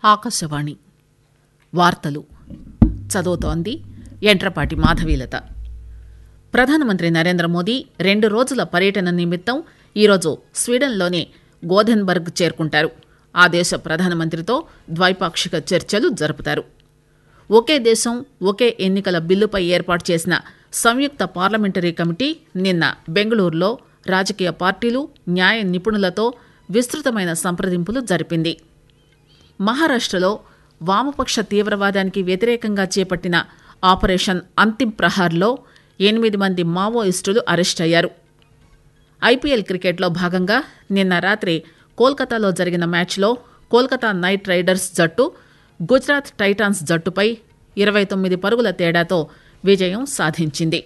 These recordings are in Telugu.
ఆకాశవాణి వార్తలు చదువుతోంది ఎంట్రపాటి మాధవీలత ప్రధానమంత్రి నరేంద్ర మోదీ రెండు రోజుల పర్యటన నిమిత్తం ఈరోజు స్వీడన్లోని గోధెన్బర్గ్ చేరుకుంటారు ఆ దేశ ప్రధానమంత్రితో ద్వైపాక్షిక చర్చలు జరుపుతారు ఒకే దేశం ఒకే ఎన్నికల బిల్లుపై ఏర్పాటు చేసిన సంయుక్త పార్లమెంటరీ కమిటీ నిన్న బెంగళూరులో రాజకీయ పార్టీలు న్యాయ నిపుణులతో విస్తృతమైన సంప్రదింపులు జరిపింది మహారాష్టలో వామపక్ష తీవ్రవాదానికి వ్యతిరేకంగా చేపట్టిన ఆపరేషన్ అంతిమ్ ప్రహార్లో ఎనిమిది మంది మావోయిస్టులు అరెస్ట్ అయ్యారు ఐపీఎల్ క్రికెట్లో భాగంగా నిన్న రాత్రి కోల్కతాలో జరిగిన మ్యాచ్లో కోల్కతా నైట్ రైడర్స్ జట్టు గుజరాత్ టైటాన్స్ జట్టుపై ఇరవై తొమ్మిది పరుగుల తేడాతో విజయం సాధించింది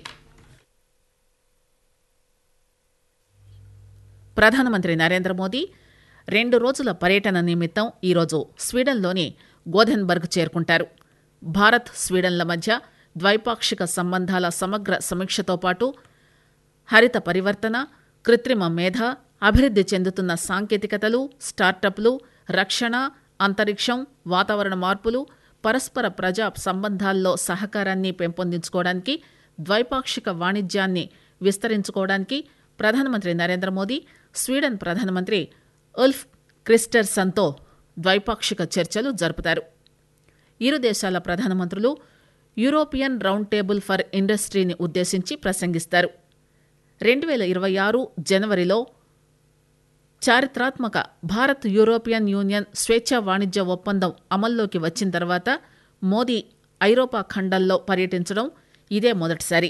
ప్రధానమంత్రి నరేంద్ర మోదీ రెండు రోజుల పర్యటన నిమిత్తం ఈరోజు స్వీడన్లోని గోధెన్బర్గ్ చేరుకుంటారు భారత్ స్వీడన్ల మధ్య ద్వైపాక్షిక సంబంధాల సమగ్ర సమీక్షతో పాటు హరిత పరివర్తన కృత్రిమ మేధ అభివృద్ధి చెందుతున్న సాంకేతికతలు స్టార్టప్లు రక్షణ అంతరిక్షం వాతావరణ మార్పులు పరస్పర ప్రజా సంబంధాల్లో సహకారాన్ని పెంపొందించుకోవడానికి ద్వైపాక్షిక వాణిజ్యాన్ని విస్తరించుకోవడానికి ప్రధానమంత్రి నరేంద్ర మోదీ స్వీడన్ ప్రధానమంత్రి ఉల్ఫ్ క్రిస్టర్సన్తో ద్వైపాక్షిక చర్చలు జరుపుతారు ఇరు దేశాల ప్రధానమంత్రులు యూరోపియన్ రౌండ్ టేబుల్ ఫర్ ఇండస్ట్రీని ఉద్దేశించి ప్రసంగిస్తారు రెండు వేల ఇరవై ఆరు జనవరిలో చారిత్రాత్మక భారత్ యూరోపియన్ యూనియన్ స్వేచ్ఛా వాణిజ్య ఒప్పందం అమల్లోకి వచ్చిన తర్వాత మోదీ ఐరోపా ఖండంలో పర్యటించడం ఇదే మొదటిసారి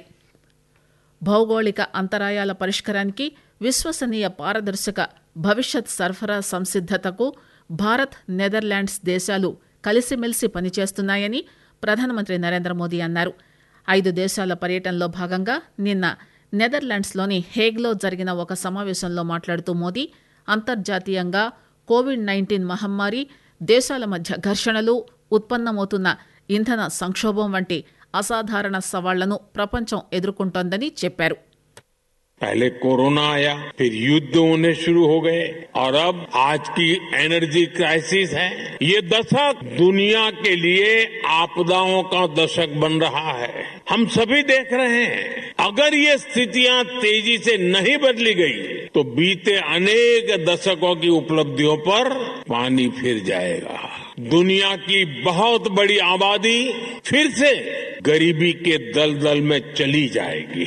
భౌగోళిక అంతరాయాల పరిష్కారానికి విశ్వసనీయ పారదర్శక భవిష్యత్ సరఫరా సంసిద్దతకు భారత్ నెదర్లాండ్స్ దేశాలు కలిసిమెలిసి పనిచేస్తున్నాయని ప్రధానమంత్రి నరేంద్ర మోదీ అన్నారు ఐదు దేశాల పర్యటనలో భాగంగా నిన్న నెదర్లాండ్స్లోని హేగ్లో జరిగిన ఒక సమావేశంలో మాట్లాడుతూ మోదీ అంతర్జాతీయంగా కోవిడ్ నైన్టీన్ మహమ్మారి దేశాల మధ్య ఘర్షణలు ఉత్పన్నమవుతున్న ఇంధన సంక్షోభం వంటి అసాధారణ సవాళ్లను ప్రపంచం ఎదుర్కొంటోందని చెప్పారు पहले कोरोना आया फिर युद्ध होने शुरू हो गए और अब आज की एनर्जी क्राइसिस है ये दशक दुनिया के लिए आपदाओं का दशक बन रहा है हम सभी देख रहे हैं अगर ये स्थितियां तेजी से नहीं बदली गई तो बीते अनेक दशकों की उपलब्धियों पर पानी फिर जाएगा दुनिया की बहुत बड़ी आबादी फिर से गरीबी के दलदल में चली जाएगी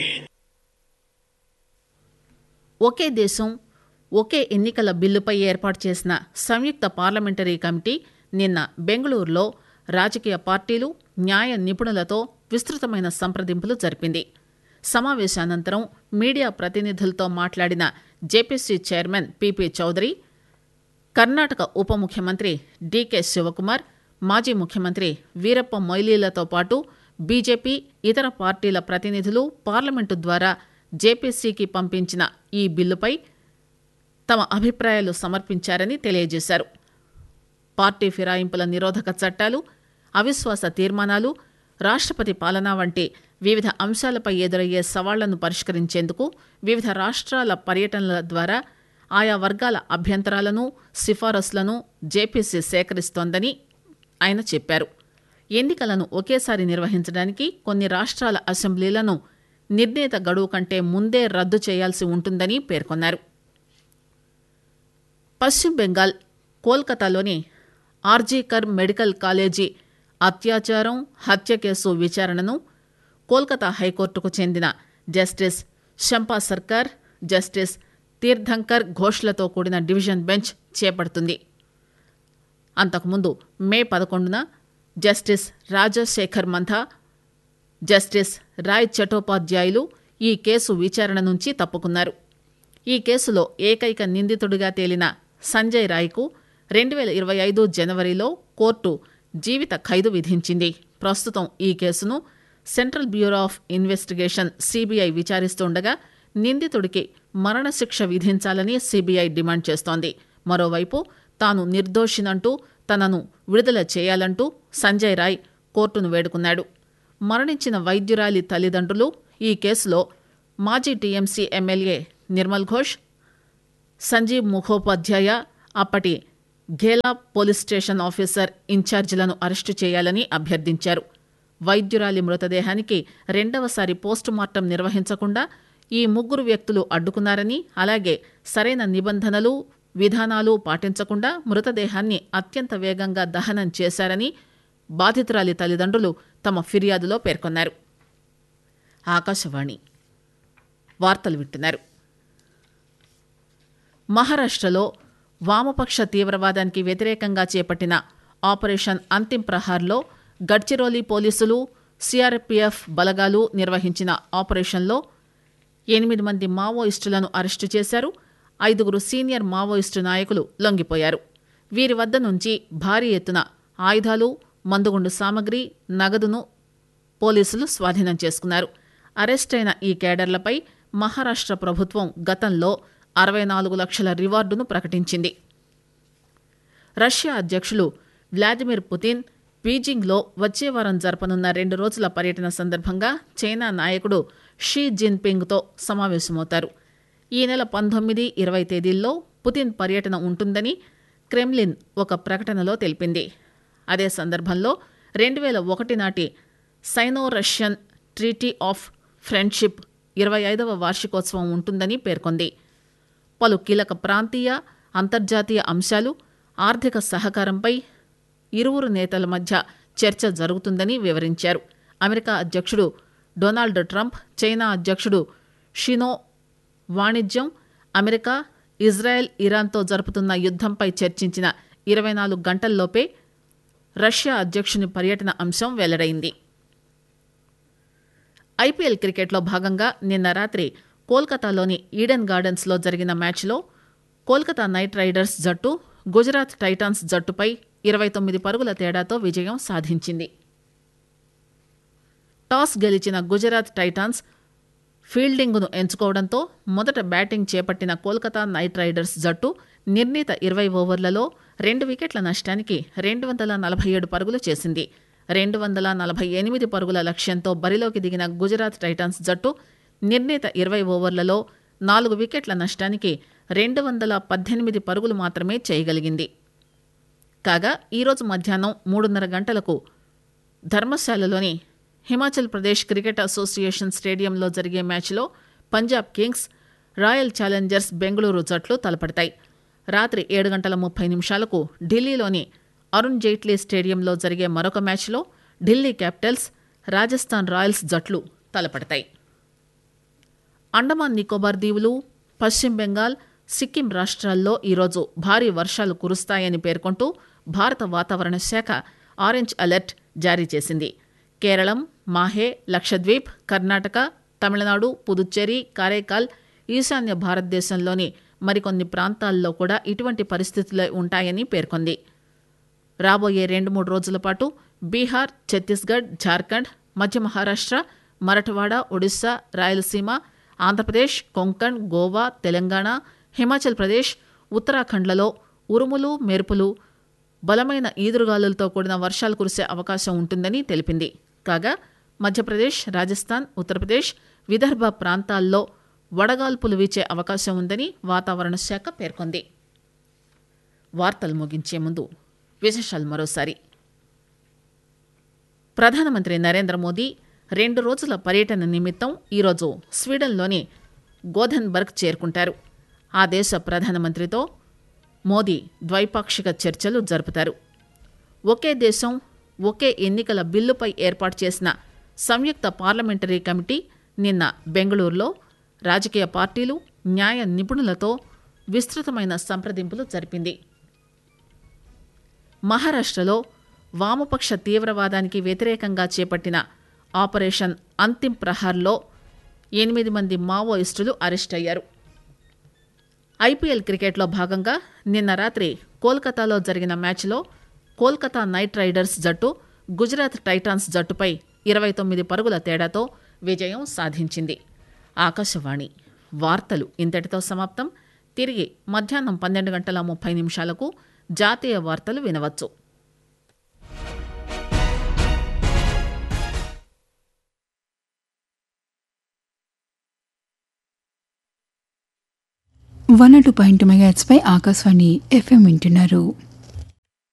ఒకే దేశం ఒకే ఎన్నికల బిల్లుపై ఏర్పాటు చేసిన సంయుక్త పార్లమెంటరీ కమిటీ నిన్న బెంగళూరులో రాజకీయ పార్టీలు న్యాయ నిపుణులతో విస్తృతమైన సంప్రదింపులు జరిపింది సమావేశానంతరం మీడియా ప్రతినిధులతో మాట్లాడిన JPC chairman PP Chaudhary Karnataka ఉప ముఖ్యమంత్రి డీకే శివకుమార్ మాజీ ముఖ్యమంత్రి వీరప్ప మొయిలీలతో పాటు బీజేపీ ఇతర పార్టీల ప్రతినిధులు పార్లమెంటు ద్వారా జేపీసీకి పంపించిన ఈ బిల్లుపై తమ అభిప్రాయాలు సమర్పించారని తెలియజేశారు పార్టీ ఫిరాయింపుల నిరోధక చట్టాలు అవిశ్వాస తీర్మానాలు రాష్టపతి పాలన వంటి వివిధ అంశాలపై ఎదురయ్యే సవాళ్లను పరిష్కరించేందుకు వివిధ రాష్ట్రాల పర్యటనల ద్వారా ఆయా వర్గాల అభ్యంతరాలను సిఫారసులను జేపీసీ సేకరిస్తోందని ఆయన చెప్పారు ఎన్నికలను ఒకేసారి నిర్వహించడానికి కొన్ని రాష్ట్రాల అసెంబ్లీలను నిర్ణీత గడువు కంటే ముందే రద్దు చేయాల్సి ఉంటుందని పేర్కొన్నారు పశ్చిమ బెంగాల్ కోల్కతాలోని ఆర్జీకర్ మెడికల్ కాలేజీ అత్యాచారం హత్య కేసు విచారణను కోల్కతా హైకోర్టుకు చెందిన జస్టిస్ శంపా సర్కార్ జస్టిస్ తీర్థంకర్ ఘోష్లతో కూడిన డివిజన్ బెంచ్ చేపడుతుంది అంతకుముందు మే పదకొండున జస్టిస్ రాజశేఖర్ మంథా జస్టిస్ రాయ్ చటోపాధ్యాయులు ఈ కేసు విచారణ నుంచి తప్పుకున్నారు ఈ కేసులో ఏకైక నిందితుడిగా తేలిన సంజయ్ రాయ్కు రెండు వేల ఇరవై ఐదు జనవరిలో కోర్టు జీవిత ఖైదు విధించింది ప్రస్తుతం ఈ కేసును central bureau of investigation CBI విచారిస్తుండగా నిందితుడికి మరణశిక్ష విధించాలని సిబిఐ డిమాండ్ చేస్తోంది మరోవైపు తాను నిర్దోషినంటూ తనను విడుదల చేయాలంటూ సంజయ్ రాయ్ కోర్టును వేడుకున్నాడు మరణించిన వైద్యురాలి తల్లిదండ్రులు ఈ కేసులో మాజీ టీఎంసీ ఎమ్మెల్యే నిర్మల్ ఘోష్ సంజీవ్ ముఖోపాధ్యాయ అప్పటి ఘేలా పోలీస్ స్టేషన్ ఆఫీసర్ ఇన్ఛార్జీలను అరెస్టు చేయాలని అభ్యర్థించారు వైద్యురాలి మృతదేహానికి రెండవసారి పోస్టు మార్టం నిర్వహించకుండా ఈ ముగ్గురు వ్యక్తులు అడ్డుకున్నారని అలాగే సరైన నిబంధనలు విధానాలు పాటించకుండా మృతదేహాన్ని అత్యంత వేగంగా దహనం చేశారని బాధితురాలి తల్లిదండ్రులు తమ ఫిర్యాదులో పేర్కొన్నారు ఆకాశవాణి వార్తలు వింటున్నారు మహారాష్టలో వామపక్ష తీవ్రవాదానికి వ్యతిరేకంగా చేపట్టిన ఆపరేషన్ అంతిం ప్రహార్లో గడ్చిరోలి పోలీసులు సిఆర్పిఎఫ్ బలగాలు నిర్వహించిన ఆపరేషన్లో ఎనిమిది మంది మావోయిస్టులను అరెస్టు చేశారు ఐదుగురు సీనియర్ మావోయిస్టు నాయకులు లొంగిపోయారు వీరి వద్ద నుంచి భారీ ఎత్తున ఆయుధాలు మందుగుండు సామగ్రి నగదును పోలీసులు స్వాధీనం చేసుకున్నారు అరెస్టైన ఈ కేడర్లపై మహారాష్ట్ర ప్రభుత్వం గతంలో అరవై నాలుగు లక్షల రివార్డును ప్రకటించింది రష్యా అధ్యక్షులు వ్లాదిమిర్ పుతిన్ బీజింగ్లో వచ్చే వారం జరపనున్న రెండు రోజుల పర్యటన సందర్భంగా చైనా నాయకుడు షీ జిన్పింగ్తో సమావేశమవుతారు ఈ నెల పంతొమ్మిది ఇరవై తేదీల్లో పుతిన్ పర్యటన ఉంటుందని క్రెమ్లిన్ ఒక ప్రకటనలో తెలిపింది అదే సందర్భంలో రెండు వేల ఒకటి నాటి Sino Russian treaty of friendship ఇరవై ఐదవ వార్షికోత్సవం ఉంటుందని పేర్కొంది పలు కీలక ప్రాంతీయ అంతర్జాతీయ అంశాలు ఆర్థిక సహకారంపై ఇరువురు నేతల మధ్య చర్చ జరుగుతుందని వివరించారు అమెరికా అధ్యక్షుడు డొనాల్డ్ ట్రంప్ చైనా అధ్యక్షుడు షినో వాణిజ్యం అమెరికా ఇజ్రాయెల్ ఇరాన్తో జరుపుతున్న యుద్దంపై చర్చించిన ఇరవై నాలుగు గంటల్లోపే రష్యా అధ్యక్షుని పర్యటన అంశం వెల్లడైంది ఐపీఎల్ క్రికెట్లో భాగంగా నిన్న రాత్రి కోల్కతాలోని ఈడెన్ గార్డెన్స్లో జరిగిన మ్యాచ్లో కోల్కతా నైట్ రైడర్స్ జట్టు గుజరాత్ టైటాన్స్ జట్టుపై ఇరవై తొమ్మిది పరుగుల తేడాతో విజయం సాధించింది టాస్ గెలిచిన గుజరాత్ టైటాన్స్ ఫీల్డింగ్ను ఎంచుకోవడంతో మొదట బ్యాటింగ్ చేపట్టిన కోల్కతా నైట్ రైడర్స్ జట్టు నిర్ణీత ఇరవై ఓవర్లలో రెండు వికెట్ల నష్టానికి రెండు వందల నలభై ఏడు పరుగులు చేసింది రెండు వందల నలభై ఎనిమిది పరుగుల లక్ష్యంతో బరిలోకి దిగిన గుజరాత్ టైటాన్స్ జట్టు నిర్ణీత ఇరవై ఓవర్లలో నాలుగు వికెట్ల నష్టానికి రెండు వందల పద్దెనిమిది పరుగులు మాత్రమే చేయగలిగింది కాగా ఈరోజు మధ్యాహ్నం మూడున్నర గంటలకు ధర్మశాలలోని హిమాచల్ ప్రదేశ్ క్రికెట్ అసోసియేషన్ స్టేడియంలో జరిగే మ్యాచ్లో Punjab Kings Royal Challengers Bengaluru జట్లు తలపడతాయి రాత్రి ఏడు గంటల ముప్పై నిమిషాలకు ఢిల్లీలోని అరుణ్ జైట్లీ స్టేడియంలో జరిగే మరొక మ్యాచ్లో ఢిల్లీ క్యాపిటల్స్ రాజస్థాన్ రాయల్స్ జట్లు తలపడతాయి అండమాన్ నికోబార్ దీవులు పశ్చిమ బెంగాల్ సిక్కిం రాష్ట్రాల్లో ఈరోజు భారీ వర్షాలు కురుస్తాయని పేర్కొంటూ భారత వాతావరణ శాఖ ఆరెంజ్ అలర్ట్ జారీ చేసింది కేరళం మాహే లక్షద్వీప్ కర్ణాటక తమిళనాడు పుదుచ్చేరి కారైకాల్ ఈశాన్య భారతదేశంలోని మరికొన్ని ప్రాంతాల్లో కూడా ఇటువంటి పరిస్థితులే ఉంటాయని పేర్కొంది రాబోయే రెండు మూడు రోజుల పాటు బీహార్ ఛత్తీస్గఢ్ జార్ఖండ్ మధ్య మహారాష్ట్ర మరఠవాడ ఒడిశా రాయలసీమ ఆంధ్రప్రదేశ్ కొంకణ్ గోవా తెలంగాణ హిమాచల్ ప్రదేశ్ ఉత్తరాఖండ్లలో ఉరుములు మెరుపులు బలమైన ఈదురుగాలులతో కూడిన వర్షాలు కురిసే అవకాశం ఉంటుందని తెలిపింది కాగా మధ్యప్రదేశ్ రాజస్థాన్ ఉత్తరప్రదేశ్ విదర్భ ప్రాంతాల్లో వడగాల్పులు వీచే అవకాశం ఉందని వాతావరణ శాఖ పేర్కొంది వార్తలు ముగించే ముందు విశేషాలు మరోసారి ప్రధానమంత్రి నరేంద్ర మోదీ రెండు రోజుల పర్యటన నిమిత్తం ఈరోజు స్వీడన్లోని గోధన్బర్గ్ చేరుకుంటారు ఆ దేశ ప్రధానమంత్రితో మోదీ ద్వైపాక్షిక చర్చలు జరుపుతారు ఒకే దేశం ఒకే ఎన్నికల బిల్లుపై ఏర్పాటు చేసిన సంయుక్త పార్లమెంటరీ కమిటీ నిన్న బెంగళూరులో రాజకీయ పార్టీలు న్యాయ నిపుణులతో విస్తృతమైన సంప్రదింపులు జరిపింది మహారాష్ట్రలో వామపక్ష తీవ్రవాదానికి వ్యతిరేకంగా చేపట్టిన ఆపరేషన్ అంతిం ప్రహార్లో ఎనిమిది మంది మావోయిస్టులు అరెస్ట్ అయ్యారు ఐపీఎల్ క్రికెట్లో భాగంగా నిన్న రాత్రి కోల్కతాలో జరిగిన మ్యాచ్లో కోల్కతా నైట్ రైడర్స్ జట్టు గుజరాత్ టైటాన్స్ జట్టుపై ఇరవై తొమ్మిది పరుగుల తేడాతో విజయం సాధించింది ఆకాశవాణి వార్తలు ఇంతటితో సమాప్తం తిరిగి మధ్యాహ్నం పన్నెండు గంటల ముప్పై నిమిషాలకు జాతీయ వార్తలు వినవచ్చు వన్ టూ పాయింట్ మెగాట్స్ పై ఆకాశవాణి ఎఫ్ఎం వింటున్నారు